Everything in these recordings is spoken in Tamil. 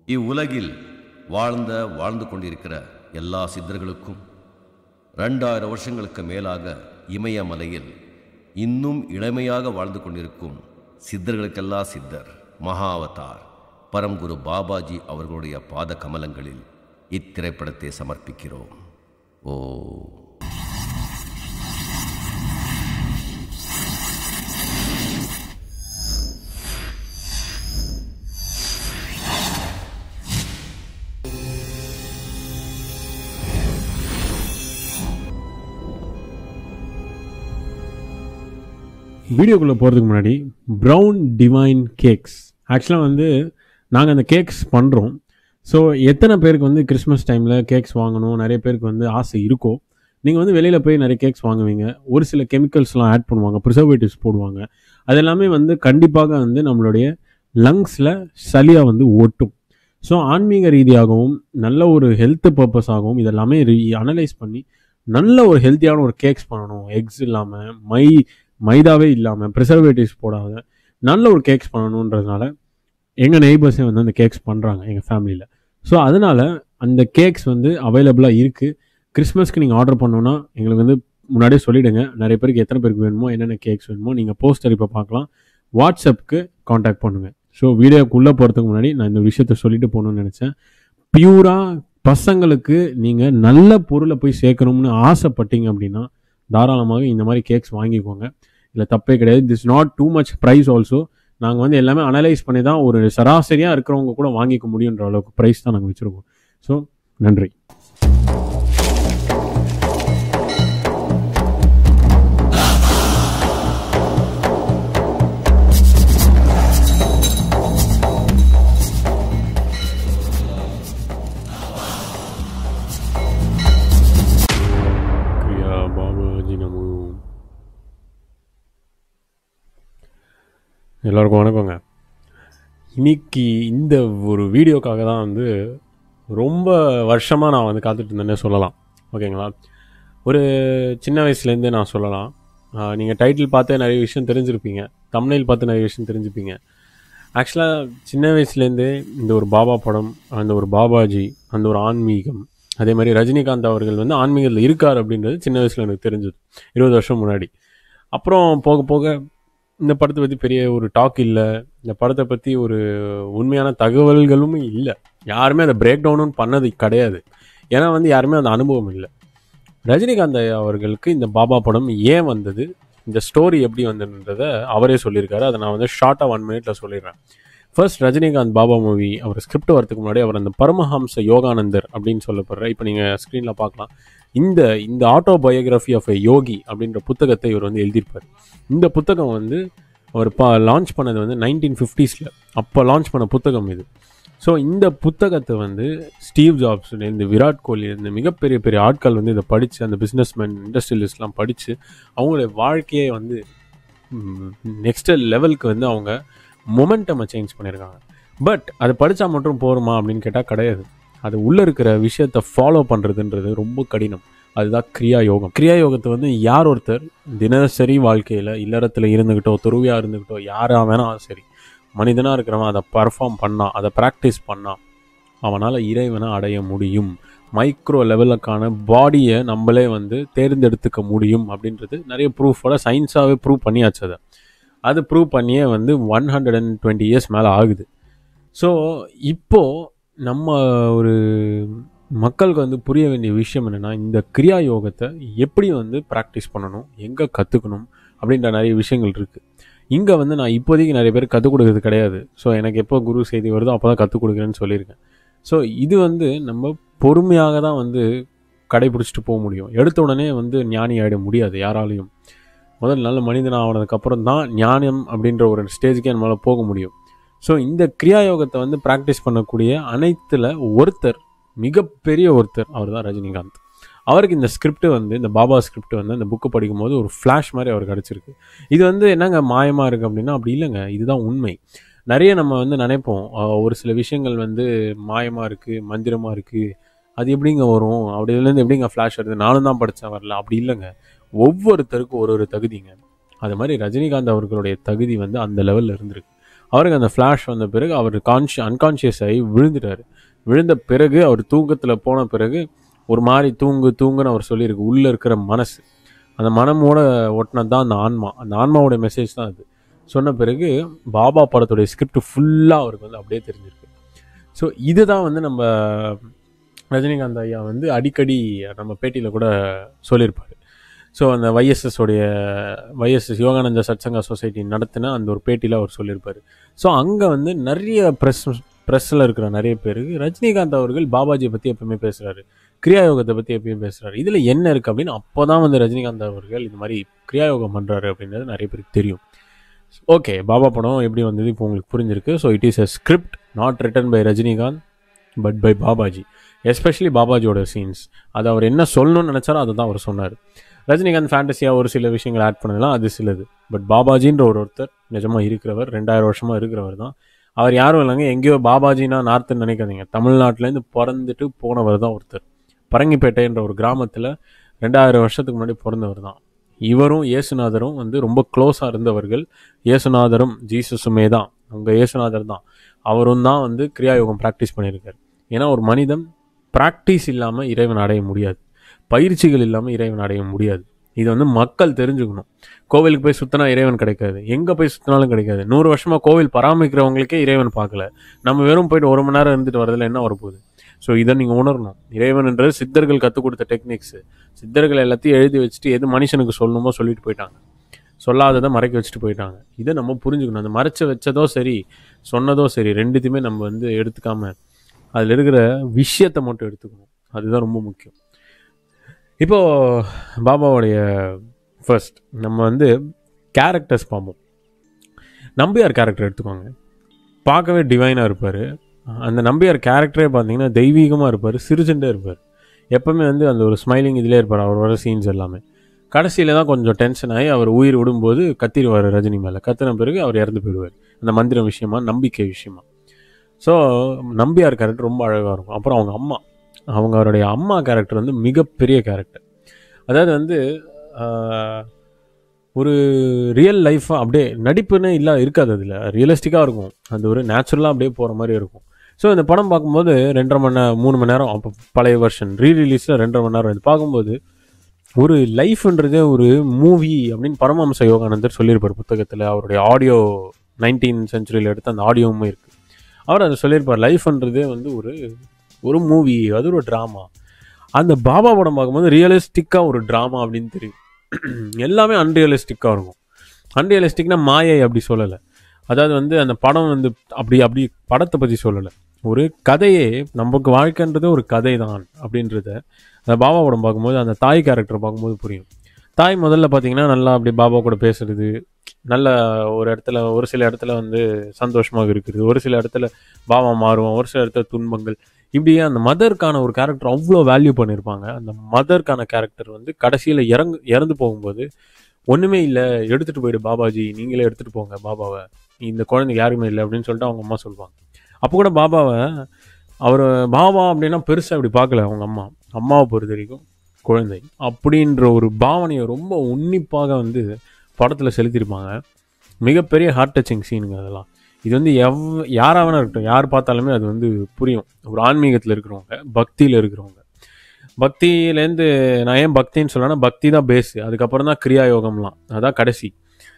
இவ்வுலகில் வாழ்ந்த வாழ்ந்து கொண்டிருக்கிற எல்லா சித்தர்களுக்கும் ரெண்டாயிரம் வருஷங்களுக்கு மேலாக இமயமலையில் இன்னும் இளமையாக வாழ்ந்து கொண்டிருக்கும் சித்தர்களுக்கெல்லாம் சித்தர் மகாவதார் பரம்குரு பாபாஜி அவர்களுடைய பாத கமலங்களில் இத்திரைப்படத்தை சமர்ப்பிக்கிறோம் ஓ வீடியோக்குள்ளே போகிறதுக்கு முன்னாடி ப்ரௌன் டிவைன் கேக்ஸ் ஆக்சுவலாக வந்து நாங்கள் அந்த கேக்ஸ் பண்ணுறோம் ஸோ எத்தனை பேருக்கு வந்து கிறிஸ்மஸ் டைமில் கேக்ஸ் வாங்கணும் நிறைய பேருக்கு வந்து ஆசை இருக்கோ நீங்கள் வந்து வெளியில் போய் நிறைய கேக்ஸ் வாங்குவீங்க ஒரு சில கெமிக்கல்ஸ்லாம் ஆட் பண்ணுவாங்க ப்ரிசர்வேட்டிவ்ஸ் போடுவாங்க அது எல்லாமே வந்து கண்டிப்பாக வந்து நம்மளுடைய லங்ஸில் சளியாக வந்து ஒட்டும் ஸோ ஆன்மீக ரீதியாகவும் நல்ல ஒரு ஹெல்த் பர்பஸாகவும் இதெல்லாமே அனலைஸ் பண்ணி நல்ல ஒரு ஹெல்த்தியான ஒரு கேக்ஸ் பண்ணணும் எக்ஸ் இல்லாமல் மை மைதாவே இல்லாமல் ப்ரிசர்வேட்டிவ்ஸ் போடாத நல்ல ஒரு கேக்ஸ் பண்ணணுன்றதுனால எங்கள் நெய்பர்ஸே வந்து அந்த கேக்ஸ் பண்ணுறாங்க எங்கள் ஃபேமிலியில் ஸோ அதனால் அந்த கேக்ஸ் வந்து அவைலபிளாக இருக்குது கிறிஸ்மஸ்க்கு நீங்கள் ஆர்டர் பண்ணோன்னா எங்களுக்கு வந்து முன்னாடியே சொல்லிவிடுங்க நிறைய பேருக்கு எத்தனை பேருக்கு வேணுமோ என்னென்ன கேக்ஸ் வேணுமோ நீங்கள் போஸ்டர் இப்போ பார்க்கலாம் வாட்ஸ்அப்புக்கு காண்டாக்ட் பண்ணுங்கள் ஸோ வீடியோக்குள்ளே போகிறதுக்கு முன்னாடி நான் இந்த விஷயத்த சொல்லிட்டு போகணும்னு நினச்சேன் பியூராக பசங்களுக்கு நீங்கள் நல்ல பொருளை போய் சேர்க்கணும்னு ஆசைப்பட்டீங்க அப்படின்னா தாராளமாக இந்த மாதிரி கேக்ஸ் வாங்கிக்கோங்க இல்லை தப்பே கிடையாது this not too much price also நாங்கள் வந்து எல்லாமே அனலைஸ் பண்ணி தான் ஒரு சராசரியாக இருக்கிறவங்க கூட வாங்கிக்க முடியுன்ற அளவுக்கு ப்ரைஸ் தான் நாங்கள் வச்சுருக்கோம் ஸோ நன்றி கிரியா பாபாஜி நமோ எல்லாருக்கும் வணக்கங்க இன்னைக்கு இந்த ஒரு வீடியோக்காக தான் வந்து ரொம்ப வருஷமாக நான் வந்து காத்துட்டு இருந்தேன்னே சொல்லலாம் ஓகேங்களா ஒரு சின்ன வயசுலேருந்தே நான் சொல்லலாம் நீங்கள் டைட்டில் பார்த்தே நிறைய விஷயம் தெரிஞ்சிருப்பீங்க தமிழில் பார்த்து நிறைய விஷயம் தெரிஞ்சுப்பீங்க ஆக்சுவலாக சின்ன வயசுலேருந்தே இந்த ஒரு பாபா படம் அந்த ஒரு பாபாஜி அந்த ஒரு ஆன்மீகம் அதே மாதிரி ரஜினிகாந்த் அவர்கள் வந்து ஆன்மீகத்தில் இருக்கார் அப்படின்றது சின்ன வயசில் எனக்கு தெரிஞ்சது இருபது வருஷம் முன்னாடி அப்புறம் போக போக இந்த படத்தை பற்றி பெரிய ஒரு டாக் இல்லை இந்த படத்தை பற்றி ஒரு உண்மையான தகவல்களும் இல்லை யாருமே அதை பிரேக் டவுனும் பண்ணது கிடையாது ஏன்னா வந்து யாருமே அந்த அனுபவம் இல்லை ரஜினிகாந்த் ஐயா அவர்களுக்கு இந்த பாபா படம் ஏன் வந்தது இந்த ஸ்டோரி எப்படி வந்ததுன்றதை அவரே சொல்லியிருக்காரு அதை நான் வந்து ஷார்ட்டாக ஒன் மினிட்ல சொல்லிடுறேன் ஃபர்ஸ்ட் ரஜினிகாந்த் பாபா மூவி அவர் ஸ்கிரிப்ட் வரதுக்கு முன்னாடி அவர் அந்த பரமஹம்ச யோகானந்தர் அப்படின்னு சொல்லப்படுற இப்போ நீங்கள் ஸ்க்ரீனில் பார்க்கலாம் இந்த இந்த autobiography of a yogi அப்படின்ற புத்தகத்தை இவர் வந்து எழுதியிருப்பார் இந்த புத்தகம் வந்து அவர் பா லான்ச் பண்ணது வந்து நைன்டீன் ஃபிஃப்டிஸில் அப்போ லான்ச் பண்ண புத்தகம் இது ஸோ இந்த புத்தகத்தை வந்து ஸ்டீவ் ஜாப்ஸ்லேருந்து விராட் கோலிலேருந்து மிகப்பெரிய பெரிய ஆட்கள் வந்து இதை படித்து அந்த பிஸ்னஸ்மேன் இண்டஸ்ட்ரியலிஸ்ட்லாம் படித்து அவங்களுடைய வாழ்க்கையை வந்து நெக்ஸ்ட் லெவலுக்கு வந்து அவங்க மொமெண்டமை சேஞ்ச் பண்ணியிருக்காங்க பட் அது படித்தா மட்டும் போருமா அப்படின்னு கேட்டால் கிடையாது அது உள்ளே இருக்கிற விஷயத்தை ஃபாலோ பண்ணுறதுன்றது ரொம்ப கடினம் அதுதான் கிரியா யோகம் கிரியா யோகத்தை வந்து யார் ஒருத்தர் தினசரி வாழ்க்கையில் இல்லறத்தில் இருந்துக்கிட்டோ துருவியாக இருந்துக்கிட்டோ யாராக வேணால் சரி மனிதனாக இருக்கிறவன் அதை பர்ஃபார்ம் பண்ணான் அதை ப்ராக்டிஸ் பண்ணான் அவனால் இறைவனை அடைய முடியும் மைக்ரோ லெவலுக்கான பாடியை நம்மளே வந்து தேர்ந்தெடுத்துக்க முடியும் அப்படின்றது நிறைய ப்ரூஃபோட சயின்ஸாகவே ப்ரூவ் பண்ணியாச்சு அதை அது ப்ரூவ் பண்ணியே வந்து one hundred and twenty years மேலே ஆகுது ஸோ இப்போது நம்ம ஒரு மக்களுக்கு வந்து புரிய வேண்டிய விஷயம் என்னென்னா இந்த கிரியா யோகத்தை எப்படி வந்து ப்ராக்டிஸ் பண்ணணும் எங்கே கற்றுக்கணும் அப்படின்ற நிறைய விஷயங்கள் இருக்குது இங்கே வந்து நான் இப்போதைக்கு நிறைய பேர் கற்றுக் கொடுக்கறது கிடையாது ஸோ எனக்கு எப்போ குரு செய்தி வருதோ அப்போ தான் கற்றுக் கொடுக்குறேன்னு சொல்லியிருக்கேன் ஸோ இது வந்து நம்ம பொறுமையாக தான் வந்து கடைபிடிச்சிட்டு போக முடியும் எடுத்த உடனே வந்து ஞானி ஆகிட முடியாது யாராலையும் முதல் நல்ல மனிதன் ஆனதுக்கப்புறம் தான் ஞானம் அப்படின்ற ஒரு ஸ்டேஜுக்கே நம்மளால் போக முடியும் ஸோ இந்த கிரியா யோகத்தை வந்து ப்ராக்டிஸ் பண்ணக்கூடிய அனைத்தில் ஒருத்தர் மிகப்பெரிய ஒருத்தர் அவர் தான் ரஜினிகாந்த் அவருக்கு இந்த ஸ்கிரிப்ட் வந்து இந்த பாபா ஸ்கிரிப்ட் வந்து அந்த புக்கு படிக்கும்போது ஒரு ஃப்ளாஷ் மாதிரி அவர் கிடச்சிருக்கு இது வந்து என்னங்க மாயமாக இருக்குது அப்படின்னா அப்படி இல்லைங்க இதுதான் உண்மை நிறைய நம்ம வந்து நினைப்போம் ஒரு சில விஷயங்கள் வந்து மாயமாக இருக்குது மந்திரமாக இருக்குது அது எப்படிங்க வரும் அப்படி இதுலேருந்து எப்படிங்க ஃப்ளாஷ் வருது நானும் தான் படித்தேன் வரல அப்படி இல்லைங்க ஒவ்வொருத்தருக்கும் ஒரு ஒரு தகுதிங்க அது மாதிரி ரஜினிகாந்த் அவர்களுடைய தகுதி வந்து அந்த லெவலில் இருந்திருக்கு அவருக்கு அந்த ஃப்ளாஷ் வந்த பிறகு அவர் கான்ஷி அன்கான்ஷியஸ் ஆகி விழுந்துட்டார் விழுந்த பிறகு அவர் தூக்கத்தில் போன பிறகு ஒரு மாதிரி தூங்கு தூங்குன்னு அவர் சொல்லியிருக்கு உள்ளே இருக்கிற மனசு அந்த மனமோட ஒட்டினது தான் அந்த ஆன்மா அந்த ஆன்மாவோட மெசேஜ் தான் அது சொன்ன பிறகு பாபா படத்துடைய ஸ்கிரிப்ட் ஃபுல்லாக அவருக்கு வந்து அப்படியே தெரிஞ்சிருக்கு ஸோ இதுதான் வந்து நம்ம ரஜினிகாந்த் ஐயா வந்து அடிக்கடி நம்ம பேட்டியில் கூட சொல்லியிருப்பார் ஸோ அந்த வைஎஸ்எஸ் உடைய வைஎஸ்எஸ் யோகானந்த சத்சங்கா சொசைட்டி நடத்தின அந்த ஒரு பேட்டியில் அவர் சொல்லியிருப்பார் ஸோ அங்கே வந்து நிறைய ப்ரெஸ் ப்ரெஸ்ஸில் இருக்கிற நிறைய பேருக்கு ரஜினிகாந்த் அவர்கள் பாபாஜியை பற்றி எப்பவுமே பேசுகிறாரு கிரியாயோகத்தை பற்றி எப்பயும் பேசுகிறாரு இதில் என்ன இருக்குது அப்படின்னு அப்போ தான் வந்து ரஜினிகாந்த் அவர்கள் இது மாதிரி கிரியாயோகம் பண்ணுறாரு அப்படின்றது நிறைய பேருக்கு தெரியும் ஓகே பாபா படம் எப்படி வந்தது இப்போ உங்களுக்கு புரிஞ்சிருக்கு so it is a script not written by Rajinikanth but by Babaji especially பாபாஜியோட சீன்ஸ் அது அவர் என்ன சொல்லணும்னு நினச்சாரோ அதை தான் அவர் சொன்னார் ரஜினிகாந்த் ஃபேண்டஸியாக ஒரு சில விஷயங்கள் ஆட் பண்ணதெல்லாம் அது சிலது பட் பாபாஜின்ற ஒரு ஒருத்தர் நிஜமாக இருக்கிறவர் ரெண்டாயிரம் வருஷமாக இருக்கிறவர் தான் அவர் யாரும் இல்லைங்க எங்கேயோ பாபாஜினா நார்த்துன்னு நினைக்காதீங்க தமிழ்நாட்டிலேருந்து பிறந்துட்டு போனவர் தான் ஒருத்தர் பரங்கிப்பேட்டைன்ற ஒரு கிராமத்தில் ரெண்டாயிரம் வருஷத்துக்கு முன்னாடி பிறந்தவர் தான் இவரும் இயேசுநாதரும் வந்து ரொம்ப க்ளோஸாக இருந்தவர்கள் இயேசுநாதரும் ஜீசஸுமே தான் உங்கள் இயேசுநாதர் தான் அவரும் தான் வந்து கிரியாயோகம் ப்ராக்டிஸ் பண்ணியிருக்காரு ஏன்னா ஒரு மனிதன் ப்ராக்டிஸ் இல்லாமல் இறைவன் அடைய முடியாது பயிற்சிகள் இல்லாமல் இறைவன் அடைய முடியாது இது வந்து மக்கள் தெரிஞ்சுக்கணும் கோவிலுக்கு போய் சுத்தினா இறைவன் கிடைக்காது எங்கே போய் சுத்தினாலும் கிடைக்காது நூறு வருஷமாக கோவில் பராமரிக்கிறவங்களுக்கே இறைவன் பார்க்கல நம்ம வெறும் போயிட்டு ஒரு மணி நேரம் இருந்துட்டு வரதுல என்ன வரப்போகுது ஸோ இதை நீங்கள் உணரணும் இறைவன்ன்றது சித்தர்கள் கற்றுக் கொடுத்த டெக்னிக்ஸ் சித்தர்கள் எல்லாத்தையும் எழுதி வச்சுட்டு எது மனுஷனுக்கு சொல்லணுமோ சொல்லிட்டு போயிட்டாங்க சொல்லாததை மறைக்க வச்சுட்டு போயிட்டாங்க இதை நம்ம புரிஞ்சுக்கணும் அந்த மறைச்சு வச்சதோ சரி சொன்னதோ சரி ரெண்டுத்தையுமே நம்ம வந்து எடுத்துக்காம அதில் இருக்கிற விஷயத்தை மட்டும் எடுத்துக்கணும் அதுதான் ரொம்ப முக்கியம் இப்போ பாபாவுடைய ஃபர்ஸ்ட் நம்ம வந்து கேரக்டர்ஸ் பார்ப்போம் நம்பியார் கேரக்டர் எடுத்துக்கோங்க பார்க்கவே டிவைனாக இருப்பார் அந்த நம்பியார் கேரக்டரே பார்த்தீங்கன்னா தெய்வீகமாக இருப்பார் சிறுஜெண்டே இருப்பார் எப்பவுமே வந்து அந்த ஒரு ஸ்மைலிங் இதிலே இருப்பார் அவர் வர சீன்ஸ் எல்லாமே கடைசியில் தான் கொஞ்சம் டென்ஷன் ஆகி அவர் உயிர் விடும்போது கத்திடுவார் ரஜினி மேலே கத்தின பிறகு அவர் இறந்து போயிடுவார் அந்த மந்திரம் விஷயமா நம்பிக்கை விஷயமா ஸோ நம்பியார் கேரக்டர் ரொம்ப அழகாக இருக்கும் அப்புறம் அவங்க அம்மா அவங்க அவருடைய அம்மா கேரக்டர் வந்து மிகப்பெரிய கேரக்டர் அதாவது வந்து ஆஹ், ஒரு ரியல் லைஃபாக அப்படியே நடிப்புன்னு இல்லை இருக்காது அதில் ரியலிஸ்டிக்காக இருக்கும் அது ஒரு நேச்சுரலாக அப்படியே போகிற மாதிரி இருக்கும் ஸோ இந்த படம் பார்க்கும்போது ரெண்டரை மணி நேரம் மூணு மணி நேரம் அப்போ பழைய வருஷன் ரீ ரிலீஸில் ரெண்டரை மணி நேரம் இது பார்க்கும்போது ஒரு லைஃப்ன்றதே ஒரு மூவி அப்படின்னு பரமஹம்ச யோகானந்தர் சொல்லியிருப்பார் புத்தகத்தில் அவருடைய ஆடியோ நைன்டீன் செஞ்சுரியில் எடுத்த அந்த ஆடியோவும் இருக்குது அவர் அதை சொல்லியிருப்பார் லைஃப்ன்றதே வந்து ஒரு ஒரு மூவி அது ஒரு ட்ராமா அந்த பாபா படம் பார்க்கும்போது ரியலிஸ்டிக்காக ஒரு ட்ராமா அப்படின்னு தெரியும் எல்லாமே அன்ரியலிஸ்டிக்காக இருக்கும் அன்ரியலிஸ்டிக்னா மாயை அப்படி சொல்லலை அதாவது வந்து அந்த படம் வந்து அப்படி அப்படி படத்தை பற்றி சொல்லலை ஒரு கதையே நமக்கு வாழ்க்கைன்றது ஒரு கதை தான் அப்படின்றத அந்த பாபா படம் பார்க்கும்போது அந்த தாய் கேரக்டர் பார்க்கும்போது புரியும் தாய் முதல்ல பார்த்தீங்கன்னா நல்லா அப்படி பாபா கூட பேசுறது நல்ல ஒரு இடத்துல ஒரு சில இடத்துல வந்து சந்தோஷமாக இருக்குது ஒரு சில இடத்துல பாவா மாறுவோம் ஒரு சில இடத்துல துன்பங்கள் இப்படியே அந்த மதருக்கான ஒரு கேரக்டர் அவ்வளோ வேல்யூ பண்ணியிருப்பாங்க அந்த மதருக்கான கேரக்டர் வந்து கடைசியில் இறங்கு இறந்து போகும்போது ஒன்றுமே இல்லை எடுத்துகிட்டு போயிடு பாபாஜி நீங்களே எடுத்துகிட்டு போங்க பாபாவை இந்த குழந்தைக்கு யாருமே இல்லை அப்படின்னு சொல்லிட்டு அவங்க அம்மா சொல்லுவாங்க அப்போ கூட பாபாவை அவர் பாபா அப்படின்னா பெருசாக அப்படி பார்க்கல அவங்க அம்மா அம்மாவை பொறுத்த வரைக்கும் குழந்தை அப்படின்ற ஒரு பாவனையை ரொம்ப உன்னிப்பாக வந்து படத்தில் செலுத்தியிருப்பாங்க மிகப்பெரிய ஹார்ட் டச்சிங் சீனுங்க அதெல்லாம் இது வந்து எவ் யாராக வேணா இருக்கட்டும் யார் பார்த்தாலுமே அது வந்து புரியும் ஒரு ஆன்மீகத்தில் இருக்கிறவங்க பக்தியில் இருக்கிறவங்க பக்தியிலேருந்து நான் ஏன் பக்தின்னு சொல்லனா பக்தி தான் பேஸ் அதுக்கப்புறம் தான் கிரியா யோகம்லாம் அதான் கடைசி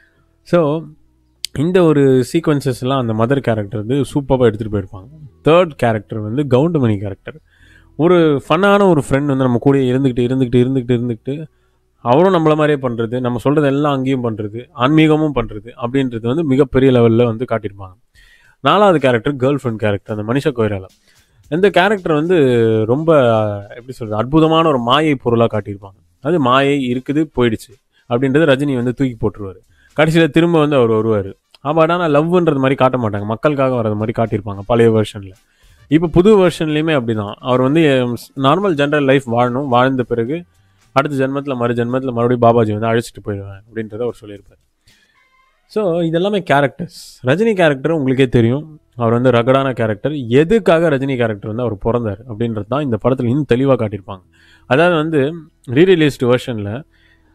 ஸோ இந்த ஒரு சீக்வன்சஸ்லாம் அந்த மதர் கேரக்டர் வந்து சூப்பராக எடுத்துகிட்டு போயிருப்பாங்க தேர்ட் கேரக்டர் வந்து கவுண்டமணி கேரக்டர் ஒரு ஃபன்னான ஒரு ஃப்ரெண்ட் வந்து நம்ம கூட இருந்துக்கிட்டு இருந்துக்கிட்டு இருந்துக்கிட்டு இருந்துக்கிட்டு அவரும் நம்மள மாதிரியே பண்ணுறது நம்ம சொல்கிறது எல்லாம் அங்கேயும் பண்ணுறது ஆன்மீகமும் பண்ணுறது அப்படின்றது வந்து மிகப்பெரிய லெவலில் வந்து காட்டியிருப்பாங்க நாலாவது கேரக்டர் கேர்ள் ஃப்ரெண்ட் கேரக்டர் அந்த மனிஷ கோயிரால இந்த கேரக்டர் வந்து ரொம்ப எப்படி சொல்கிறது அற்புதமான ஒரு மாயை பொருளாக காட்டியிருப்பாங்க அது மாயை இருக்குது போயிடுச்சு அப்படின்றது ரஜினி வந்து தூக்கி போட்டுருவார் கடைசியில் திரும்ப வந்து அவர் வருவார் பட் ஆனால் லவ்ன்றது மாதிரி காட்ட மாட்டாங்க மக்களுக்காக வர்றது மாதிரி காட்டியிருப்பாங்க பழைய வெர்ஷனில் இப்போ புது வெர்ஷன்லேயுமே அப்படி தான் அவர் வந்து நார்மல் ஜென்ரல் லைஃப் வாழணும் வாழ்ந்த பிறகு அடுத்த ஜென்மத்தில் மறு ஜென்மத்தில் மறுபடியும் பாபாஜி வந்து அழைச்சிட்டு போயிடுவேன் அப்படின்றத அவர் சொல்லியிருப்பார் ஸோ இதெல்லாமே கேரக்டர்ஸ் ரஜினி கேரக்டர் உங்களுக்கே தெரியும் அவர் வந்து ரகடான கேரக்டர் எதுக்காக ரஜினி கேரக்டர் வந்து அவர் பிறந்தார் அப்படின்றது தான் இந்த படத்தில் இன்னும் தெளிவாக காட்டியிருப்பாங்க அதாவது வந்து ரீரிலீஸ்டு வெர்ஷனில்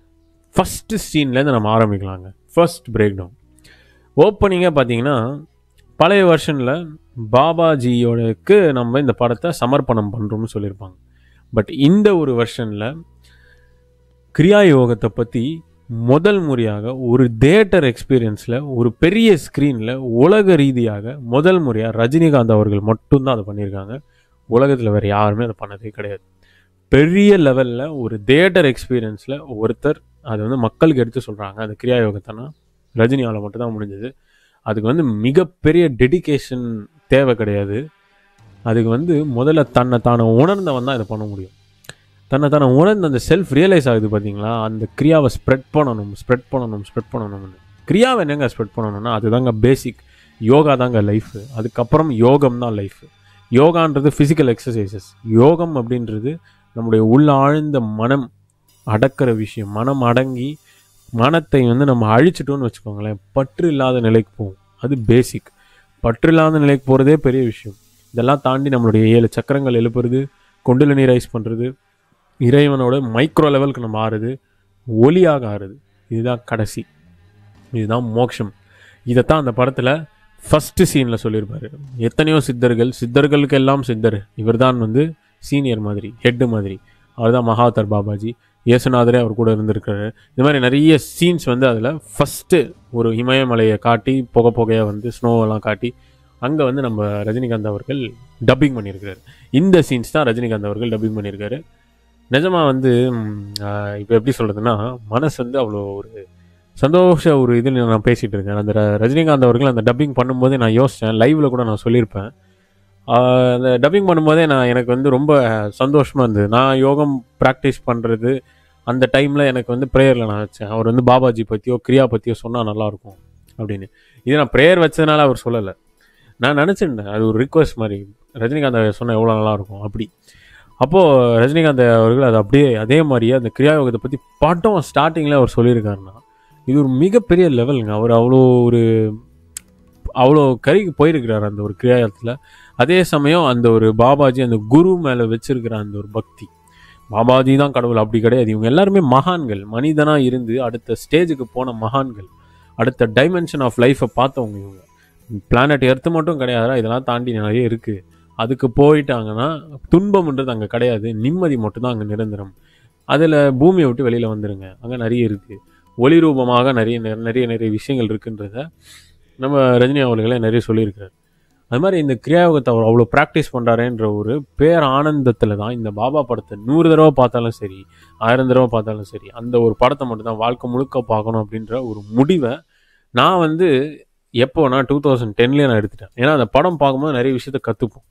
ஃபஸ்ட்டு சீன்லேருந்து நம்ம ஆரம்பிக்கலாங்க ஃபர்ஸ்ட் பிரேக் டவுன் ஓப்பனிங்காக பார்த்தீங்கன்னா பழைய வருஷனில் பாபாஜியோடக்கு நம்ம இந்த படத்தை சமர்ப்பணம் பண்ணுறோம்னு சொல்லியிருப்பாங்க பட் இந்த ஒரு வருஷனில் கிரியா யோகத்தை பற்றி முதல் முறையாக ஒரு தேட்டர் எக்ஸ்பீரியன்ஸில் ஒரு பெரிய ஸ்க்ரீனில் உலக ரீதியாக முதல் முறையாக ரஜினிகாந்த் அவர்கள் மட்டும்தான் அதை பண்ணியிருக்காங்க உலகத்தில் வேறு யாருமே அதை பண்ணதே கிடையாது பெரிய லெவலில் ஒரு தேட்டர் எக்ஸ்பீரியன்ஸில் ஒருத்தர் அது வந்து மக்களுக்கு எடுத்து சொல்கிறாங்க அந்த கிரியா யோகத்தைனா ரஜினியால் மட்டும்தான் முடிஞ்சது அதுக்கு வந்து மிகப்பெரிய டெடிகேஷன் தேவை கிடையாது அதுக்கு வந்து முதல்ல தன்னை தானே உணர்ந்தவன் தான் இதை பண்ண முடியும் தன்னை தானே உணர்ந்து அந்த செல்ஃப் ரியலைஸ் ஆகுது பார்த்தீங்களா அந்த கிரியாவை ஸ்ப்ரெட் பண்ணணும் ஸ்ப்ரெட் பண்ணணும் ஸ்ப்ரெட் பண்ணணும்னு கிரியாவை என்னங்க ஸ்ப்ரெட் பண்ணணும்னா அதுதாங்க பேசிக் யோகா தாங்க லைஃப் அதுக்கப்புறம் யோகம் தான் லைஃப் யோகான்றது ஃபிசிக்கல் எக்ஸசைசஸ் யோகம் அப்படின்றது நம்முடைய உள்ள ஆழ்ந்த மனம் அடக்கிற விஷயம் மனம் அடங்கி மனத்தை வந்து நம்ம அழிச்சிட்டோம்னு வச்சுக்கோங்களேன் பற்று இல்லாத நிலைக்கு போகும் அது பேசிக் பற்று இல்லாத நிலைக்கு போகிறதே பெரிய விஷயம் இதெல்லாம் தாண்டி நம்மளுடைய ஏழு சக்கரங்கள் எழுப்புறது கொண்டுல ரைஸ் பண்ணுறது இறைவனோட மைக்ரோ லெவலுக்கு நம்ம ஆறுது ஒளியாக ஆறுது இதுதான் கடைசி இதுதான் மோட்சம் இதைத்தான் அந்த படத்தில் ஃபஸ்ட்டு சீனில் சொல்லியிருப்பாரு எத்தனையோ சித்தர்கள் சித்தர்களுக்கு எல்லாம் சித்தர் இவர்தான் வந்து சீனியர் மாதிரி ஹெட்டு மாதிரி அவர் தான் மகாவதர் பாபாஜி இயேசுநாதரே அவர் கூட இருந்திருக்காரு இந்த மாதிரி நிறைய சீன்ஸ் வந்து அதில் ஃபஸ்ட்டு ஒரு இமயமலையை காட்டி புகை புகையாக வந்து ஸ்னோவெல்லாம் காட்டி அங்கே வந்து நம்ம ரஜினிகாந்த் அவர்கள் டப்பிங் பண்ணியிருக்காரு இந்த சீன்ஸ் தான் ரஜினிகாந்த் அவர்கள் டப்பிங் பண்ணியிருக்காரு நிஜமாக வந்து இப்போ எப்படி சொல்கிறதுனா மனசு வந்து அவ்வளோ ஒரு சந்தோஷ ஒரு இதில் நான் பேசிகிட்டு இருக்கேன் அந்த ர- ரஜினிகாந்த் அவர்கள் அந்த டப்பிங் பண்ணும்போதே நான் யோசித்தேன் லைவில் கூட நான் சொல்லியிருப்பேன் ஆஹ் அந்த டப்பிங் பண்ணும்போதே நான் எனக்கு வந்து ரொம்ப சந்தோஷமாக இருந்தது நான் யோகம் ப்ராக்டிஸ் பண்ணுறது அந்த டைமில் எனக்கு வந்து ப்ரேயரில் நான் வச்சேன் அவர் வந்து பாபாஜி பற்றியோ கிரியா பற்றியோ சொன்னால் நல்லாயிருக்கும் அப்படின்னு இது நான் ப்ரேயர் வச்சதுனால அவர் சொல்லலை நான் நினச்சிருந்தேன் அது ஒரு ரிக்வஸ்ட் மாதிரி ரஜினிகாந்த் சொன்னால் எவ்வளோ நல்லாயிருக்கும் அப்படி அப்போது ரஜினிகாந்த் அவர்கள் அது அப்படியே அதே மாதிரியே அந்த கிரியா யோகத்தை பற்றி படம் ஸ்டார்டிங்கில் அவர் சொல்லியிருக்காருன்னா இது ஒரு மிகப்பெரிய லெவலுங்க அவர் அவ்வளோ ஒரு அவ்வளோ கறிக்கு போயிருக்கிறார் அந்த ஒரு கிரியாயத்தில் அதே சமயம் அந்த ஒரு பாபாஜி அந்த குரு மேலே வச்சிருக்கிற அந்த ஒரு பக்தி பாபாஜி தான் கடவுள் அப்படி கிடையாது இவங்க எல்லாருமே மகான்கள் மனிதனாக இருந்து அடுத்த ஸ்டேஜுக்கு போன மகான்கள் அடுத்த டைமென்ஷன் ஆஃப் லைஃப்பை பார்த்தவங்க இவங்க பிளானட் எர்த்து மட்டும் கிடையாதுடா இதெல்லாம் தாண்டி நிறைய இருக்குது அதுக்கு போயிட்டாங்கன்னா துன்பம்ன்றது அங்கே கிடையாது நிம்மதி மட்டும்தான் அங்கே நிரந்தரம் அதில் பூமியை விட்டு வெளியில் வந்துருங்க அங்கே நிறைய இருக்குது ஒளி ரூபமாக நிறைய நெ- நிறைய நிறைய விஷயங்கள் இருக்குன்றத நம்ம ரஜினி அவர்களே நிறைய சொல்லியிருக்காரு அது மாதிரி இந்த கிரியாயோகத்தை அவர் அவ்வளோ ப்ராக்டிஸ் பண்ணுறாருன்ற ஒரு பேர் ஆனந்தத்தில் தான் இந்த பாபா படத்தை நூறு தடவை பார்த்தாலும் சரி ஆயிரம் தடவை பார்த்தாலும் சரி அந்த ஒரு படத்தை மட்டும் தான் வாழ்க்கை முழுக்க பார்க்கணும் அப்படின்ற ஒரு முடிவை நான் வந்து எப்போ நான் டூ தௌசண்ட் டென்லேயே நான் எடுத்துட்டேன் ஏன்னா அந்த படம் பார்க்கும்போது நிறைய விஷயத்த கற்றுப்போம்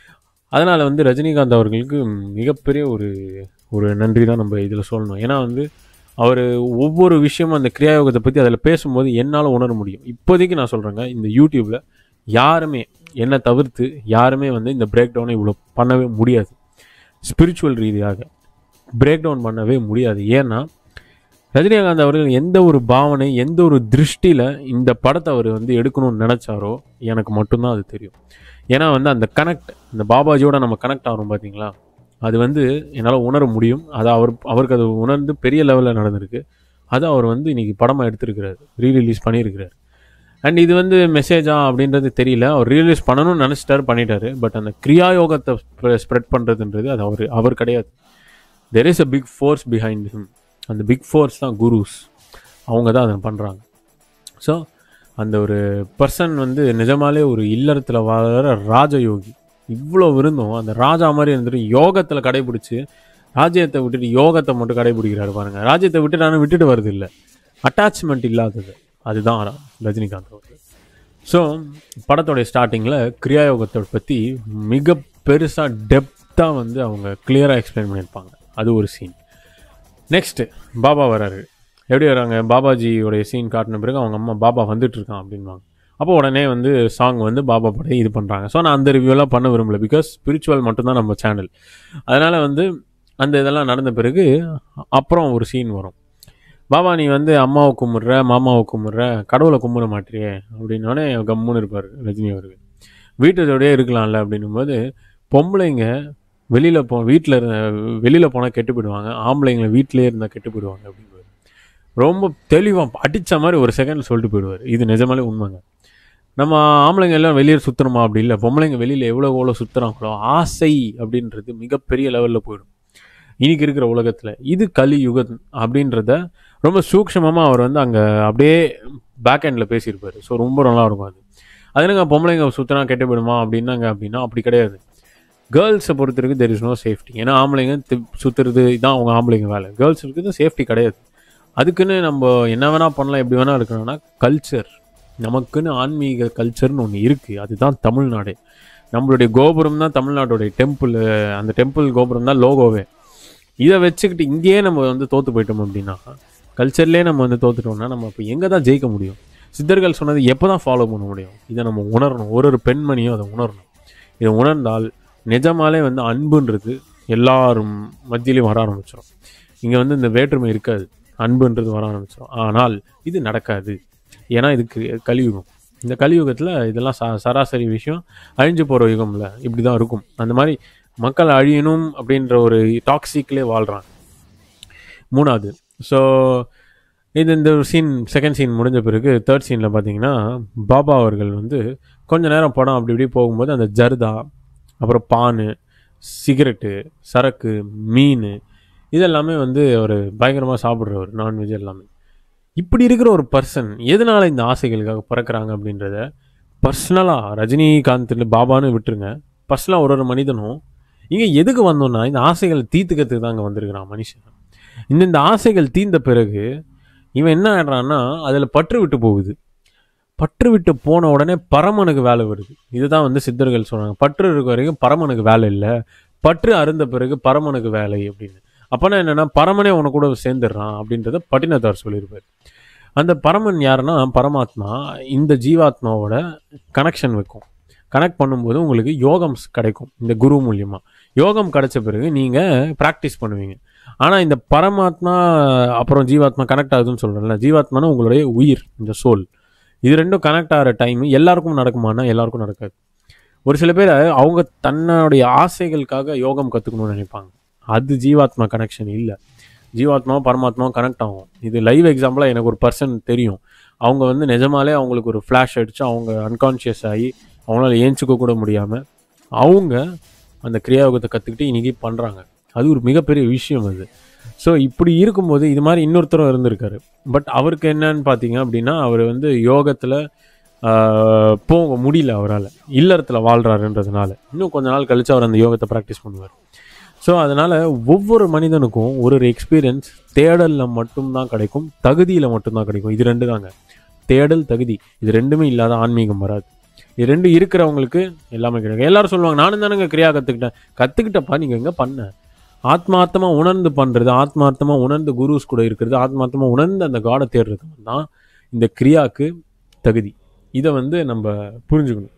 அதனால் வந்து ரஜினிகாந்த் அவர்களுக்கு மிகப்பெரிய ஒரு ஒரு நன்றி தான் நம்ம இதில் சொல்லணும் ஏன்னா வந்து அவர் ஒவ்வொரு விஷயமும் அந்த கிரியாயோகத்தை பற்றி அதில் பேசும்போது என்னால் உணர முடியும் இப்போதைக்கு நான் சொல்கிறேங்க இந்த யூடியூப்பில் யாருமே என்னை தவிர்த்து யாருமே வந்து இந்த பிரேக் டவுனை இவ்வளோ பண்ணவே முடியாது ஸ்பிரிச்சுவல் ரீதியாக பிரேக் டவுன் பண்ணவே முடியாது ஏன்னா ரஜினிகாந்த் அவர்கள் எந்த ஒரு பாவனை எந்த ஒரு திருஷ்டியில் இந்த படத்தை அவர் வந்து எடுக்கணும்னு நினச்சாரோ எனக்கு மட்டும்தான் அது தெரியும் ஏன்னா வந்து அந்த கனெக்ட் இந்த பாபாஜியோட நம்ம கனெக்ட் ஆகிறோம் பார்த்தீங்களா அது வந்து என்னால் உணர முடியும் அது அவர் அவருக்கு அது உணர்ந்து பெரிய லெவலில் நடந்திருக்கு அது அவர் வந்து இன்னைக்கு படமாக எடுத்திருக்கிறார் ரீ ரிலீஸ் பண்ணியிருக்கிறார் அண்ட் இது வந்து மெசேஜா அப்படின்றது தெரியல அவர் ரிலீஸ் பண்ணணும்னு நினச்சிட்டாரு பண்ணிட்டாரு பட் அந்த கிரியா யோகத்தை ஸ்ப்ரெட் பண்ணுறதுன்றது அது அவர் அவர் கிடையாது there is a big force behind him அந்த பிக் ஃபோர்ஸ் தான் குருஸ் அவங்க தான் அதை பண்ணுறாங்க ஸோ அந்த ஒரு பர்சன் வந்து நிஜமாலே ஒரு இல்லறத்தில் வாழற ராஜயோகி இவ்வளோ விருந்தும் அந்த ராஜா மாதிரி இருந்துட்டு யோகத்தில் கடைபிடிச்சு ராஜ்யத்தை விட்டுட்டு யோகத்தை மட்டும் கடைபிடிக்கிறாரு பாருங்க ராஜ்யத்தை விட்டு நானும் விட்டுட்டு வருது இல்லை அட்டாச்மெண்ட் இல்லாதது அதுதான் ரஜினிகாந்த் அவர்கள் ஸோ படத்தோடைய ஸ்டார்டிங்கில் கிரியாயோகத்தை பற்றி மிக பெருசாக டெப்த்தாக வந்து அவங்க கிளியராக எக்ஸ்பிளைன் பண்ணியிருப்பாங்க அது ஒரு சீன் நெக்ஸ்ட்டு பாபா வராரு எப்படி வராங்க பாபாஜியோடைய சீன் காட்டின பிறகு அவங்க அம்மா பாபா வந்துட்டு இருக்கான் அப்படின்வாங்க அப்போ உடனே வந்து சாங் வந்து பாபா படம் இது பண்ணுறாங்க ஸோ நான் அந்த ரிவ்யூலாம் பண்ண விரும்பல பிகாஸ் ஸ்பிரிச்சுவல் மட்டும்தான் நம்ம சேனல் அதனால் வந்து அந்த இதெல்லாம் நடந்த பிறகு அப்புறம் ஒரு சீன் வரும் பாபா நீ வந்து அம்மாவை கும்பிட்ற மாமாவை கும்பிட்ற கடவுளை கும்பிட மாட்டியே அப்படின்னோடனே கம்முன்னு இருப்பார் ரஜினி அவருக்கு வீட்டோடய இருக்கலாம்ல அப்படின்னும் போது பொம்பளைங்க வெளியில் போ வீட்டில் வெளியில் போனால் கெட்டு போயிடுவாங்க ஆம்பளைங்களை வீட்டிலே இருந்தால் கெட்டு போயிடுவாங்க அப்படின்பாரு ரொம்ப தெளிவாக அடித்த மாதிரி ஒரு செகண்ட் சொல்லிட்டு போயிடுவார் இது நிஜமாலே உண்மைங்க நம்ம ஆம்பளைங்க எல்லாம் வெளியே சுற்றுறோமா அப்படி இல்லை பொம்பளைங்க வெளியில் எவ்வளோ எவ்வளோ சுற்றுறாங்களோ ஆசை அப்படின்றது மிகப்பெரிய லெவலில் போயிடும் இன்னைக்கு இருக்கிற உலகத்தில் இது கலியுகம் அப்படின்றத ரொம்ப சூக்ஷமமாக அவர் வந்து அங்கே அப்படியே பேக் எண்டில் பேசியிருப்பார் ஸோ ரொம்ப நல்லா இருக்கும் அது அது என்னங்க பொம்பளைங்க சுற்றினா கெட்டு போயிடுமா அப்படின்னாங்க அப்படின்னா அப்படி கிடையாது கேர்ள்ஸை பொறுத்தவரைக்கும் தெர் இஸ் நோ சேஃப்டி ஏன்னா ஆம்பளைங்க தி- சுத்துறது இதான் அவங்க ஆம்பளைங்க வேலை கேர்ள்ஸ் இருக்குது சேஃப்டி கிடையாது அதுக்குன்னு நம்ம என்ன வேணால் பண்ணலாம் எப்படி வேணால் இருக்கணும்னா கல்ச்சர் நமக்குன்னு ஆன்மீக கல்ச்சர்னு ஒன்று இருக்குது அதுதான் தமிழ்நாடு நம்மளுடைய கோபுரம் தான் தமிழ்நாட்டுடைய டெம்பிள் அந்த டெம்பிள் கோபுரம் தான் லோகோவே இதை வச்சுக்கிட்டு இங்கேயே நம்ம வந்து தோற்று போயிட்டோம் அப்படின்னா கல்ச்சர்லேயே நம்ம வந்து தோத்துட்டோம்னா நம்ம இப்போ எங்கே தான் ஜெயிக்க முடியும் சித்தர்கள் சொன்னது எப்போ தான் ஃபாலோ பண்ண முடியும் இதை நம்ம உணரணும் ஒரு ஒரு பெண்மணியும் அதை உணரணும் இதை உணர்ந்தால் நிஜமாலே வந்து அன்புன்றது எல்லாரும் மத்தியிலையும் வர ஆரம்பிச்சிடும் இங்கே வந்து இந்த வேற்றுமை இருக்காது அன்புன்றது வர ஆரம்பிச்சிடும் ஆனால் இது நடக்காது ஏன்னா இதுக்கு கலியுகம் இந்த கலியுகத்தில் இதெல்லாம் ச சராசரி விஷயம் அழிஞ்சு போகிற யுகம்ல இப்படி தான் இருக்கும் அந்த மாதிரி மக்கள் அழியணும் அப்படின்ற ஒரு டாக்ஸிக்லேயே வாழ்கிறாங்க மூணாவது ஸோ இது இந்த சீன் செகண்ட் சீன் முடிஞ்ச பிறகு தேர்ட் சீனில் பார்த்தீங்கன்னா பாபா அவர்கள் வந்து கொஞ்ச நேரம் படம் அப்படி இப்படி போகும்போது அந்த ஜர்தா அப்புறம் பானு சிகரெட்டு சரக்கு மீன் இதெல்லாமே வந்து அவர் பயங்கரமாக சாப்பிட்றவர் நான்வெஜ் எல்லாமே இப்படி இருக்கிற ஒரு பர்சன் எதனால இந்த ஆசைகளுக்காக பிறக்கிறாங்க அப்படின்றத பர்சனலாக ரஜினிகாந்த் பாபான்னு விட்டுருங்க பர்சனலாக ஒரு ஒரு மனிதனும் இங்கே எதுக்கு வந்தோம்னா இந்த ஆசைகளை தீர்த்துக்கிறதுக்கு தான் அங்கே வந்திருக்கிறான் மனுஷன் இந்த இந்த ஆசைகள் தீர்ந்த பிறகு இவன் என்ன ஆடுறான்னா அதில் பற்று விட்டு போகுது பற்று விட்டு போன உடனே பரமனுக்கு வேலை வருது இதுதான் வந்து சித்தர்கள் சொல்றாங்க பற்று இருக்க வரைக்கும் பரமனுக்கு வேலை இல்லை பற்று அருந்த பிறகு பரமனுக்கு வேலை அப்படின்னு அப்போனா என்னன்னா பரமனே உன கூட சேர்ந்துடுறான் அப்படின்றத பட்டினத்தார் சொல்லியிருப்பார் அந்த பரமன் யாருன்னா பரமாத்மா இந்த ஜீவாத்மாவோட கனெக்ஷன் வைக்கும் கனெக்ட் பண்ணும்போது உங்களுக்கு யோகம் கிடைக்கும் இந்த குரு மூலியமா யோகம் கிடைச்ச பிறகு நீங்கள் ப்ராக்டிஸ் பண்ணுவீங்க ஆனால் இந்த பரமாத்மா அப்புறம் ஜீவாத்மா கனெக்ட் ஆகுதுன்னு சொல்கிறேன்ல ஜீவாத்மானா உங்களுடைய உயிர் இந்த சோல் இது ரெண்டும் கனெக்ட் ஆகிற டைம் எல்லாருக்கும் நடக்குமானா எல்லாருக்கும் நடக்காது ஒரு சில பேர் அவங்க தன்னுடைய ஆசைகளுக்காக யோகம் கற்றுக்கணும்னு நினைப்பாங்க அது ஜீவாத்மா கனெக்ஷன் இல்லை ஜீவாத்மாவும் பரமாத்மாவும் கனெக்ட் ஆகும் இது லைவ் எக்ஸாம்பிளாக எனக்கு ஒரு பர்சன் தெரியும் அவங்க வந்து நிஜமாலே அவங்களுக்கு ஒரு ஃப்ளாஷ் அடித்து அவங்க அன்கான்ஷியஸ் ஆகி அவங்களால ஏஞ்சிக்க கூட முடியாமல் அவங்க அந்த கிரியாயோகத்தை கற்றுக்கிட்டு இன்றைக்கி பண்ணுறாங்க அது ஒரு மிகப்பெரிய விஷயம் அது ஸோ இப்படி இருக்கும்போது இது மாதிரி இன்னொருத்தரும் இருந்திருக்காரு பட் அவருக்கு என்னன்னு பார்த்தீங்க அப்படின்னா அவர் வந்து யோகத்தில் போக முடியல அவரால் இல்லறத்தில் வாழ்கிறாருன்றதுனால இன்னும் கொஞ்ச நாள் கழிச்சு அவர் அந்த யோகத்தை ப்ராக்டிஸ் பண்ணுவார் ஸோ அதனால் ஒவ்வொரு மனிதனுக்கும் ஒரு ஒரு எக்ஸ்பீரியன்ஸ் தேடலில் மட்டும்தான் கிடைக்கும் தகுதியில் மட்டும்தான் கிடைக்கும் இது ரெண்டு தாங்க தேடல் தகுதி இது ரெண்டுமே இல்லாத ஆன்மீகம் வராது இது ரெண்டு இருக்கிறவங்களுக்கு எல்லாமே கிடைக்கும் எல்லாரும் சொல்லுவாங்க நானும் தானேங்க கிரியா கற்றுக்கிட்டேன் கற்றுக்கிட்டப்பா நீங்கள் எங்கே பண்ண ஆத்மார்த்தமாக உணர்ந்து பண்ணுறது ஆத்மார்த்தமாக உணர்ந்து குருஸ் கூட இருக்கிறது ஆத்மார்த்தமாக உணர்ந்து அந்த காடை தேடுறது தான் இந்த கிரியாக்கு தகுதி இதை வந்து நம்ம புரிஞ்சுக்கணும்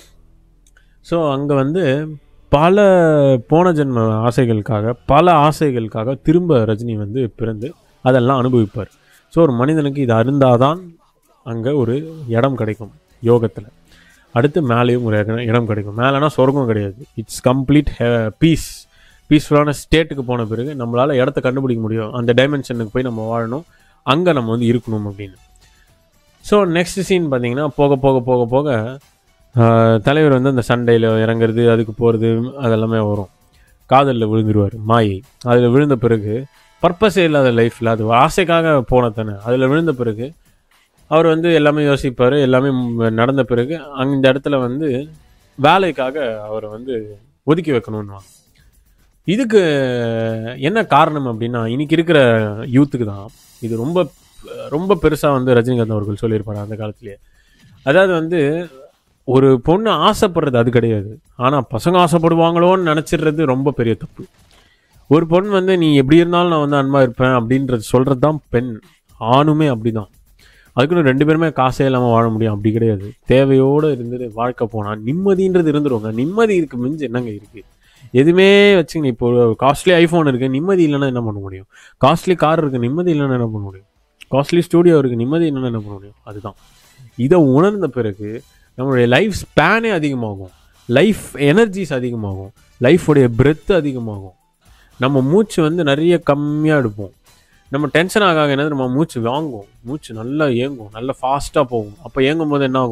ஸோ அங்கே வந்து பல போன ஜென்ம ஆசைகளுக்காக பல ஆசைகளுக்காக திரும்ப ரஜினி வந்து பிறந்து அதெல்லாம் அனுபவிப்பார் ஸோ ஒரு மனிதனுக்கு இது அருந்தாதான் அங்கே ஒரு இடம் கிடைக்கும் யோகத்தில் அடுத்து மேலேயும் ஒரு இடம் இடம் கிடைக்கும் மேலேனா சொர்க்கம் கிடையாது இட்ஸ் கம்ப்ளீட் பீஸ் பீஸ்ஃபுல்லான ஸ்டேட்டுக்கு போன பிறகு நம்மளால் இடத்த கண்டுபிடிக்க முடியும் அந்த டைமென்ஷனுக்கு போய் நம்ம வாழணும் அங்கே நம்ம வந்து இருக்கணும் அப்படின்னு ஸோ நெக்ஸ்ட் சீன் பார்த்தீங்கன்னா போக போக போக போக ஆஹ், தலைவர் வந்து அந்த சண்டையில் இறங்குறது அதுக்கு போகிறது அதெல்லாமே வரும் காதலில் விழுந்துருவார் மாயை அதில் விழுந்த பிறகு பர்பஸே இல்லாத லைஃப்பில் அது ஆசைக்காக போன தானே அதில் விழுந்த பிறகு அவர் வந்து எல்லாமே யோசிப்பார் எல்லாமே ம் நடந்த பிறகு அந்த இடத்துல வந்து வேலைக்காக அவரை வந்து ஒதுக்கி வைக்கணும்னு இதுக்கு என்ன காரணம் அப்படின்னா இன்னைக்கு இருக்கிற யூத்துக்கு தான் இது ரொம்ப ரொம்ப பெருசாக வந்து ரஜினிகாந்த் அவர்கள் சொல்லியிருப்பாரு அந்த காலத்திலேயே அதாவது வந்து ஒரு பொண்ணு ஆசைப்படுறது அது கிடையாது ஆனால் பசங்க ஆசைப்படுவாங்களோன்னு நினச்சிடுறது ரொம்ப பெரிய தப்பு ஒரு பொண்ணு வந்து நீ எப்படி இருந்தாலும் நான் வந்து அன்பாக இருப்பேன் அப்படின்றது சொல்கிறது தான் பெண் ஆணுமே அப்படி தான் அதுக்குன்னு ரெண்டு பேருமே காசே இல்லாமல் வாழ முடியும் அப்படி கிடையாது தேவையோடு இருந்துட்டு வாழ்க்கை போனால் நிம்மதின்றது இருந்துருவாங்க நிம்மதி இருக்கு மிஞ்சு என்னங்க இருக்குது எதுவுமே வச்சுங்க இப்போ காஸ்ட்லி ஐஃபோன் இருக்குது நிம்மதி இல்லைன்னா என்ன பண்ண முடியும் காஸ்ட்லி கார் இருக்குது நிம்மதி இல்லைன்னா என்ன பண்ண முடியும் காஸ்ட்லி ஸ்டூடியோ இருக்குது நிம்மதி இல்லைன்னா என்ன பண்ண முடியும் அதுதான் இதை உணர்ந்த பிறகு நம்மளுடைய லைஃப் ஸ்பேனே அதிகமாகும் லைஃப் எனர்ஜிஸ் அதிகமாகும் லைஃபுடைய பிரெத் அதிகமாகும் நம்ம மூச்சு வந்து நிறைய கம்மியாக எடுப்போம் நம்ம டென்ஷன் ஆக ஆக என்னது நம்ம மூச்சு வாங்கும் மூச்சு நல்லா ஏங்கும் நல்லா ஃபாஸ்ட்டாக போகும் அப்போ ஏங்கும் போது என்ன ஆகும்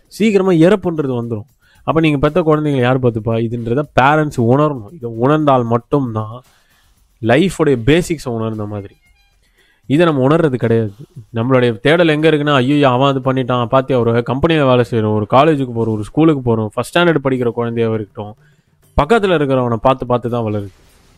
சீக்கிரமாக இறப்புன்றது வந்துடும் அப்போ நீங்கள் பெற்ற குழந்தைங்களை யார் பார்த்துப்பா இதுன்றத பேரண்ட்ஸ் உணரணும் இதை உணர்ந்தால் மட்டும்தான் லைஃபோடைய பேசிக்ஸை உணர்ந்த மாதிரி இதை நம்ம உணர்றது கிடையாது நம்மளுடைய தேடல் எங்கே இருக்குன்னா ஐயோ அவன் அது பண்ணிட்டான் பார்த்தியா ஒரு கம்பெனியில் வேலை செய்கிறோம் ஒரு காலேஜுக்கு போகிறோம் ஒரு ஸ்கூலுக்கு போகிறோம் ஃபஸ்ட் ஸ்டாண்டர்ட் படிக்கிற குழந்தையாக இருக்கட்டும் பக்கத்தில் இருக்கிறவனை பார்த்து பார்த்து தான் வளருது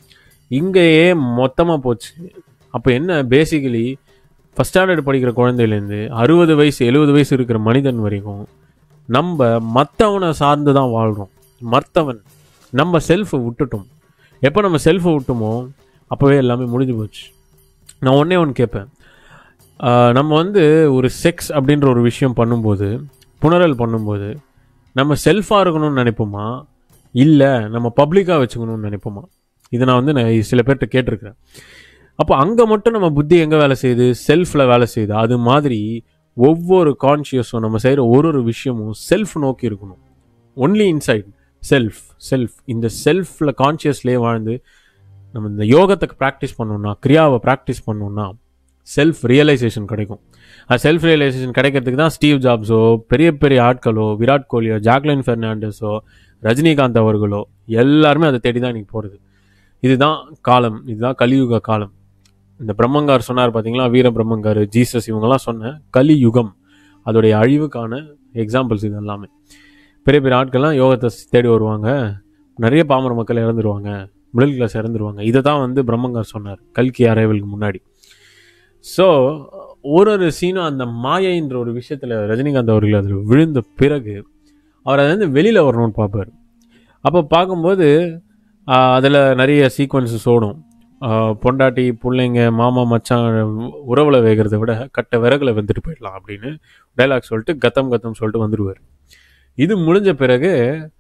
இங்கேயே மொத்தமாக போச்சு அப்போ என்ன பேசிக்கலி ஃபஸ்ட் ஸ்டாண்டர்ட் படிக்கிற குழந்தையிலேருந்து அறுபது வயசு எழுபது வயசு இருக்கிற மனிதன் வரைக்கும் நம்ம மற்றவனை சார்ந்து தான் வாழ்கிறோம் மற்றவன் நம்ம செல்ஃபை விட்டுட்டோம் எப்போ நம்ம செல்ஃபை விட்டோமோ அப்போவே எல்லாமே முடிஞ்சு போச்சு நான் ஒன்றே ஒன்று கேட்பேன் ஆஹ் நம்ம வந்து ஒரு செக்ஸ் அப்படின்ற ஒரு விஷயம் பண்ணும்போது புணரல் பண்ணும்போது நம்ம செல்ஃபாக இருக்கணும்னு நினைப்போமா இல்லை நம்ம பப்ளிக்காக வச்சுக்கணும்னு நினைப்போமா இதை நான் வந்து நான் சில பேர்கிட்ட கேட்டிருக்கிறேன் அப்போ அங்கே மட்டும் நம்ம புத்தி எங்கே வேலை செய்யுது செல்ஃபில் வேலை செய்யுது அது மாதிரி ஒவ்வொரு கான்ஷியஸும் நம்ம செய்கிற ஒரு ஒரு விஷயமும் செல்ஃப் நோக்கி இருக்கணும் ஒன்லி இன்சைட் செல்ஃப் செல்ஃப் இந்த செல்ஃபில் கான்ஷியஸ்லேயே வாழ்ந்து நம்ம இந்த யோகத்தை ப்ராக்டிஸ் பண்ணோம்னா கிரியாவை ப்ராக்டிஸ் பண்ணோம்னா செல்ஃப் ரியலைசேஷன் கிடைக்கும் அது செல்ஃப் ரியலைசேஷன் கிடைக்கிறதுக்கு தான் ஸ்டீவ் ஜாப்ஸோ பெரிய பெரிய ஆட்களோ விராட் கோலியோ ஜாக்லின் ஃபெர்னாண்டஸோ ரஜினிகாந்த் அவர்களோ எல்லாருமே அதை தேடி தான் இன்னைக்கு போகிறது இதுதான் காலம் இதுதான் கலியுக காலம் இந்த பிரம்மங்கார் சொன்னார் பார்த்தீங்களா வீர பிரம்மங்கார் ஜீசஸ் இவங்கெல்லாம் சொன்ன கலியுகம் அதோடைய அழிவுக்கான எக்ஸாம்பிள்ஸ் இது எல்லாமே பெரிய பெரிய ஆட்கள்லாம் யோகத்தை தேடி வருவாங்க நிறைய பாமர மக்கள் இறந்துருவாங்க மிடில் கிளாஸ் இறந்துருவாங்க இதை தான் வந்து பிரம்மங்கார் சொன்னார் கல்கி அரைவலுக்கு முன்னாடி ஸோ ஒரு ஒரு சீனும் அந்த மாயைன்ற ஒரு விஷயத்தில் ரஜினிகாந்த் அவர்கள் அதில் விழுந்த பிறகு அவர் அதை வந்து வெளியில் வரணும்னு பார்ப்பார் அப்போ பார்க்கும்போது அதில் நிறைய சீக்வன்ஸஸ் ஓடும் ஆஹ் பொண்டாட்டி பிள்ளைங்க மாமா மச்சான் உறவில் வேகிறத விட கட்ட விறகுல வெந்துட்டு போயிடலாம் அப்படின்னு டைலாக் சொல்லிட்டு கத்தம் கத்தம் சொல்லிட்டு வந்துடுவார் இது முடிஞ்ச பிறகு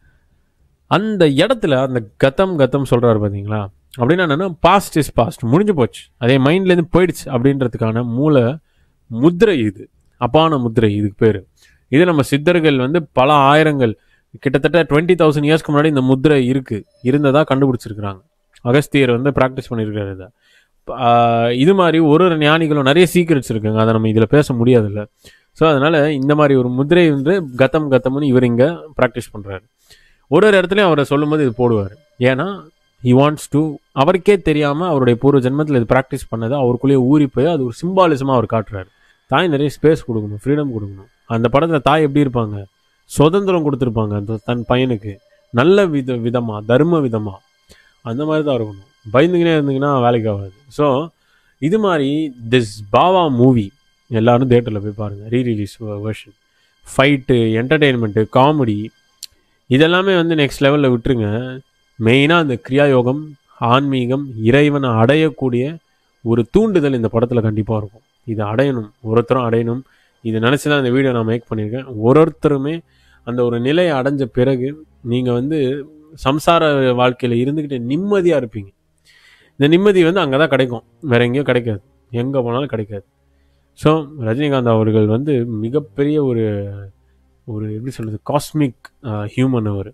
அந்த இடத்துல அந்த கத்தம் கத்தம் சொல்கிறாரு பார்த்தீங்களா அப்படின்னா என்னன்னா பாஸ்ட் இஸ் பாஸ்ட் முடிஞ்சு போச்சு அதே மைண்ட்லேருந்து போயிடுச்சு அப்படின்றதுக்கான மூல முத்திரை இது அப்பான முத்திரை இதுக்கு பேர் இது நம்ம சித்தர்கள் வந்து பல ஆயிரங்கள் கிட்டத்தட்ட டுவெண்ட்டி தௌசண்ட் இயர்ஸ்க்கு முன்னாடி இந்த முத்திரை இருக்கு இருந்ததா கண்டுபிடிச்சிருக்கிறாங்க அகஸ்தியர் வந்து ப்ராக்டிஸ் பண்ணியிருக்காரு இதை ஆஹ் இது மாதிரி ஒரு ஒரு ஞானிகளும் நிறைய சீக்ரெட்ஸ் இருக்குங்க அதை நம்ம இதில் பேச முடியாதுல்ல ஸோ அதனால இந்த மாதிரி ஒரு முதிரை வந்து கத்தம் கத்தம்னு இவர் இங்கே ப்ராக்டிஸ் பண்ணுறாரு ஒரு ஒரு இடத்துலையும் அவரை சொல்லும்போது இது போடுவார் ஏன்னா ஹி வாண்ட்ஸ் டு அவருக்கே தெரியாமல் அவருடைய பூர்வ ஜென்மத்தில் இது ப்ராக்டிஸ் பண்ணதை அவருக்குள்ளேயே ஊறி போய் அது ஒரு சிம்பாலிசமாக அவர் காட்டுறாரு தாய் நிறைய ஸ்பேஸ் கொடுக்கணும் ஃப்ரீடம் கொடுக்கணும் அந்த படத்தில் தாய் எப்படி இருப்பாங்க சுதந்திரம் கொடுத்துருப்பாங்க அந்த தன் பையனுக்கு நல்ல வித விதமாக தர்ம விதமாக அந்த மாதிரி தான் இருக்கணும் பயந்துக்கினே இருந்தீங்கன்னா வேலைக்கு ஆகாது ஸோ இது மாதிரி திஸ் பாவா மூவி எல்லாரும் தேட்டரில் போய் பாருங்கள் re release version fight entertainment comedy இதெல்லாமே வந்து நெக்ஸ்ட் லெவலில் விட்டுருங்க மெயினாக அந்த கிரியா யோகம் ஆன்மீகம் இறைவனை அடையக்கூடிய ஒரு தூண்டுதல் இந்த படத்தில் கண்டிப்பாக இருக்கும் இதை அடையணும் ஒருத்தரும் அடையணும் இதை நினச்சி தான் இந்த வீடியோ நான் மேக் பண்ணியிருக்கேன் ஒரு ஒருத்தருமே அந்த ஒரு நிலையை அடைஞ்ச பிறகு நீங்கள் வந்து சம்சார வாழ்க்கையில் இருந்துக்கிட்டு நிம்மதியாக இருப்பீங்க இந்த நிம்மதி வந்து அங்கே தான் கிடைக்கும் வேற எங்கேயும் கிடைக்காது எங்கே போனாலும் கிடைக்காது ஸோ ரஜினிகாந்த் அவர்கள் வந்து மிகப்பெரிய ஒரு ஒரு எப்படி சொல்கிறது காஸ்மிக் ஹியூமன் அவர்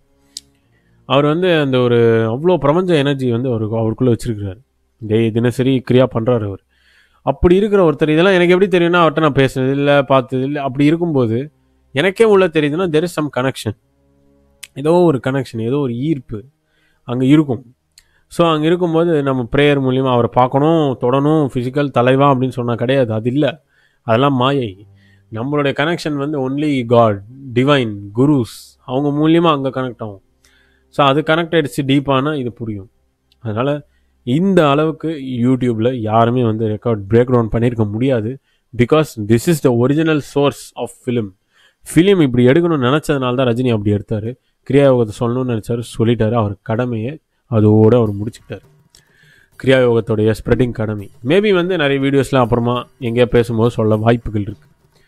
அவர் வந்து அந்த ஒரு அவ்வளோ பிரபஞ்ச எனர்ஜி வந்து அவர் அவருக்குள்ளே வச்சிருக்கிறாரு டெய் தினசரி கிரியா பண்ணுறாரு அவர் அப்படி இருக்கிற ஒருத்தர் இதெல்லாம் எனக்கு எப்படி தெரியும்னா அவர்கிட்ட நான் பேசுனது இல்லை பார்த்தது இல்லை அப்படி இருக்கும்போது எனக்கே உள்ள தெரியுதுன்னா தெர் இஸ் சம் கனெக்ஷன் ஏதோ ஒரு கனெக்ஷன் ஏதோ ஒரு ஈர்ப்பு அங்கே இருக்கும் ஸோ அங்கே இருக்கும்போது நம்ம ப்ரேயர் மூலியமா அவரை பார்க்கணும் தொடணும் ஃபிசிக்கல் தலைவா அப்படின்னு சொன்னால் கிடையாது அது இல்லை அதெல்லாம் மாயை நம்மளுடைய கனெக்ஷன் வந்து ஒன்லி காட் டிவைன் குருஸ் அவங்க மூலியமாக அங்கே கனெக்ட் ஆகும் ஸோ அது கனெக்ட் ஆகிடுச்சு டீப்பானால் இது புரியும் அதனால் இந்த அளவுக்கு யூடியூப்பில் யாருமே வந்து ரெக்கார்ட் பிரேக் டவுன் பண்ணியிருக்க முடியாது because this is the original source of film film இப்படி எடுக்கணும்னு நினச்சதுனால தான் ரஜினி அப்படி எடுத்தார் கிரியாயோகத்தை சொல்லணும்னு நினச்சாரு சொல்லிட்டாரு அவர் கடமையை அதோடு அவர் முடிச்சுக்கிட்டார் கிரியாயோகத்துடைய ஸ்ப்ரெட்டிங் கடமை மேபி வந்து நிறைய வீடியோஸ்லாம் அப்புறமா எங்கேயா பேசும்போது சொல்ல வாய்ப்புகள் இருக்குது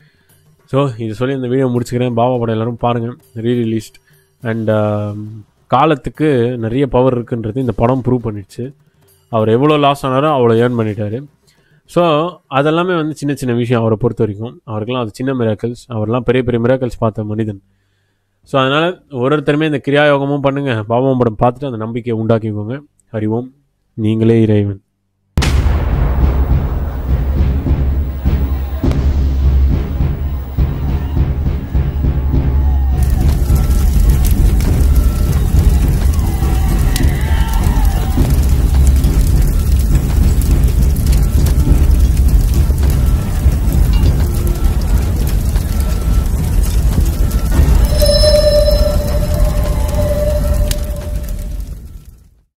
ஸோ இது சொல்லி இந்த வீடியோ முடிச்சுக்கிறேன் பாபா படம் எல்லாரும் பாருங்கள் ரீ ரிலீஸ்ட் அண்ட் காலத்துக்கு நிறைய பவர் இருக்குன்றது இந்த படம் ப்ரூவ் பண்ணிடுச்சு அவர் எவ்வளோ லாஸ் ஆனாரோ அவ்வளோ ஏர்ன் பண்ணிட்டாரு ஸோ அதெல்லாமே வந்து சின்ன சின்ன விஷயம் அவரை பொறுத்த வரைக்கும் அவருக்கெல்லாம் அது சின்ன மிராக்கல்ஸ் அவர்லாம் பெரிய பெரிய மிராக்கல்ஸ் பார்த்த மனிதன் ஸோ அதனால் ஒரு ஒருத்தருமே இந்த கிரியாயோகமும் பண்ணுங்கள் பாபாவும் படம் பார்த்துட்டு அந்த நம்பிக்கையை உண்டாக்கிக்கோங்க அறிவோம் நீங்களே இறைவன்